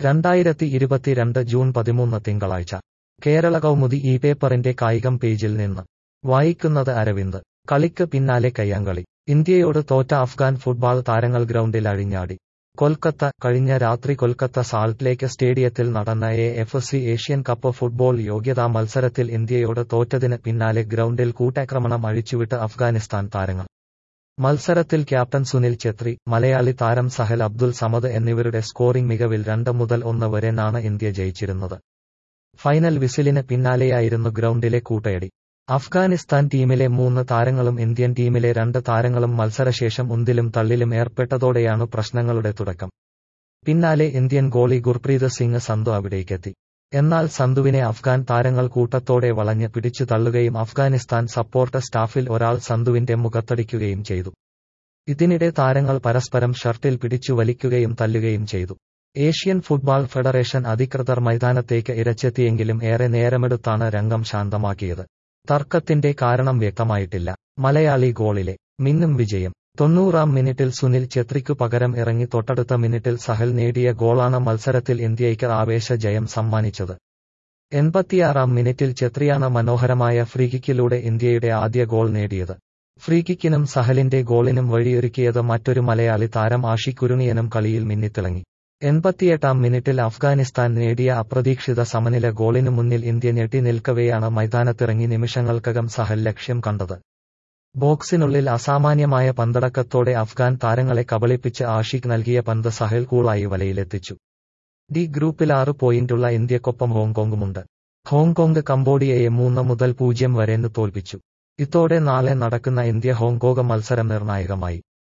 രണ്ടായിരത്തി ഇരുപത്തിരണ്ട് ജൂൺ പതിമൂന്ന് തിങ്കളാഴ്ച കേരള കൗമുദി ഈ പേപ്പറിന്റെ കായികം പേജിൽ നിന്ന് വായിക്കുന്നത് അരവിന്ദ് കളിക്ക് പിന്നാലെ കയ്യാങ്കളി ഇന്ത്യയോട് തോറ്റ അഫ്ഗാൻ ഫുട്ബോൾ താരങ്ങൾ ഗ്രൗണ്ടിൽ അഴിഞ്ഞാടി കൊൽക്കത്ത കഴിഞ്ഞ രാത്രി കൊൽക്കത്ത സാൾട്ട് ലേക്ക് സ്റ്റേഡിയത്തിൽ നടന്ന A F C Asian cup football യോഗ്യതാ മത്സരത്തിൽ ഇന്ത്യയോട് തോറ്റതിന് പിന്നാലെ ഗ്രൗണ്ടിൽ കൂട്ടാക്രമണം അഴിച്ചുവിട്ട് അഫ്ഗാനിസ്ഥാൻ താരങ്ങൾ മത്സരത്തിൽ ക്യാപ്റ്റൻ സുനിൽ ഛത്രി മലയാളി താരം സഹൽ അബ്ദുൽ സമദ് എന്നിവരുടെ സ്കോറിംഗ് മികവിൽ രണ്ട് മുതൽ ഒന്ന് വരെ നാണ് ഇന്ത്യ ജയിച്ചിരുന്നത് ഫൈനൽ വിസിലിന് പിന്നാലെയായിരുന്നു ഗ്രൗണ്ടിലെ കൂട്ടയടി അഫ്ഗാനിസ്ഥാൻ ടീമിലെ മൂന്ന് താരങ്ങളും ഇന്ത്യൻ ടീമിലെ രണ്ട് താരങ്ങളും മത്സരശേഷം ഉന്തിലും തള്ളിലും ഏർപ്പെട്ടതോടെയാണ് പ്രശ്നങ്ങളുടെ തുടക്കം പിന്നാലെ ഇന്ത്യൻ ഗോളി ഗുർപ്രീത് സിംഗ് സന്തു അവിടേക്കെത്തി എന്നാൽ സന്തുവിനെ അഫ്ഗാൻ താരങ്ങൾ കൂട്ടത്തോടെ വളഞ്ഞ് പിടിച്ചു തള്ളുകയും അഫ്ഗാനിസ്ഥാൻ സപ്പോർട്ട് സ്റ്റാഫിൽ ഒരാൾ സന്തുവിന്റെ മുഖത്തടിക്കുകയും ചെയ്തു ഇതിനിടെ താരങ്ങൾ പരസ്പരം ഷർട്ടിൽ പിടിച്ചു വലിക്കുകയും തല്ലുകയും ചെയ്തു ഏഷ്യൻ ഫുട്ബോൾ ഫെഡറേഷൻ അധികൃതർ മൈതാനത്തേക്ക് ഇരച്ചെത്തിയെങ്കിലും ഏറെ നേരമെടുത്താണ് രംഗം ശാന്തമാക്കിയത് തർക്കത്തിന്റെ കാരണം വ്യക്തമായിട്ടില്ല മലയാളി ഗോളിലെ മിന്നും വിജയം തൊണ്ണൂറാം മിനിറ്റിൽ സുനിൽ ഛത്രിക്കു പകരം ഇറങ്ങി തൊട്ടടുത്ത മിനിറ്റിൽ സഹൽ നേടിയ ഗോളാണ് മത്സരത്തിൽ ഇന്ത്യയ്ക്ക് ആവേശ ജയം സമ്മാനിച്ചത് എൺപത്തിയാറാം മിനിറ്റിൽ ഛത്രിയാണ് മനോഹരമായ ഫ്രീകിക്കിലൂടെ ഇന്ത്യയുടെ ആദ്യ ഗോൾ നേടിയത് ഫ്രീകിക്കിനും സഹലിന്റെ ഗോളിനും വഴിയൊരുക്കിയത് മറ്റൊരു മലയാളി താരം ആഷി കുരുണിയനും കളിയിൽ മിന്നിത്തിളങ്ങി എൺപത്തിയെട്ടാം മിനിറ്റിൽ അഫ്ഗാനിസ്ഥാൻ നേടിയ അപ്രതീക്ഷിത സമനില ഗോളിനു മുന്നിൽ ഇന്ത്യ ഞെട്ടി നിൽക്കവെയാണ് മൈതാനത്തിറങ്ങി നിമിഷങ്ങൾക്കകം സഹൽ ലക്ഷ്യം കണ്ടത് ബോക്സിനുള്ളിൽ അസാമാന്യമായ പന്തടക്കത്തോടെ അഫ്ഗാൻ താരങ്ങളെ കബളിപ്പിച്ച് ആഷിഖ് നൽകിയ പന്ത് സഹൽ കൂളായി വലയിലെത്തിച്ചു ഡി ഗ്രൂപ്പിൽ ആറ് പോയിന്റുള്ള ഇന്ത്യക്കൊപ്പം ഹോങ്കോങ്ങുമുണ്ട് ഹോങ്കോങ് കംബോഡിയയെ മൂന്ന് മുതൽ പൂജ്യം വരെ തോൽപ്പിച്ചു ഇതോടെ നാളെ നടക്കുന്ന ഇന്ത്യ ഹോങ്കോങ് മത്സരം നിർണായകമായി